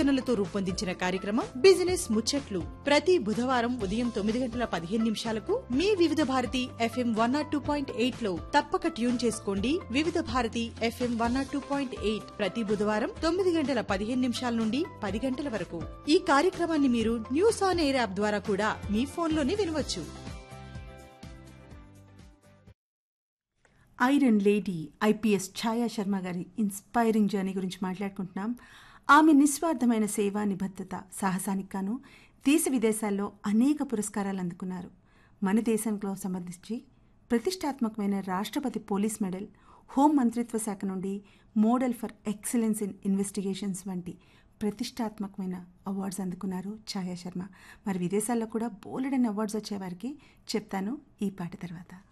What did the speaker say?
సూచనలతో రూపొందించిన కార్యక్రమం బిజినెస్ ముచ్చట్లు ప్రతి బుధవారం ఉదయం తొమ్మిది గంటల పదిహేను నిమిషాలకు మీ Vividh Bharati FM one nought two point eight లో తప్పక ట్యూన్ చేసుకోండి Vividh Bharati FM one nought two point eight ప్రతి బుధవారం తొమ్మిది గంటల పదిహేను నిమిషాల నుండి పది గంటల వరకు ఈ కార్యక్రమాన్ని మీరు న్యూస్ ఆన్ ఎయిర్ యాప్ ద్వారా కూడా మీ ఫోన్లోనే వినవచ్చు iron lady IPS Chhaya Sharma గారి ఇన్స్పైరింగ్ జర్నీ గురించి మాట్లాడుకుంటున్నాం ఆమె నిస్వార్థమైన సేవ నిబద్ధత సాహసానికి గాను దేశ విదేశాల్లో అనేక పురస్కారాలు అందుకున్నారు మన దేశంలో సంబంధించి ప్రతిష్టాత్మకమైన రాష్ట్రపతి పోలీస్ మెడల్ హోం మంత్రిత్వ శాఖ నుండి model for excellence in investigations వంటి ప్రతిష్టాత్మకమైన అవార్డ్స్ అందుకున్నారు ఛాయా శర్మ మరి విదేశాల్లో కూడా బోలెడని అవార్డ్స్ వచ్చేవారికి చెప్తాను ఈ పాట తర్వాత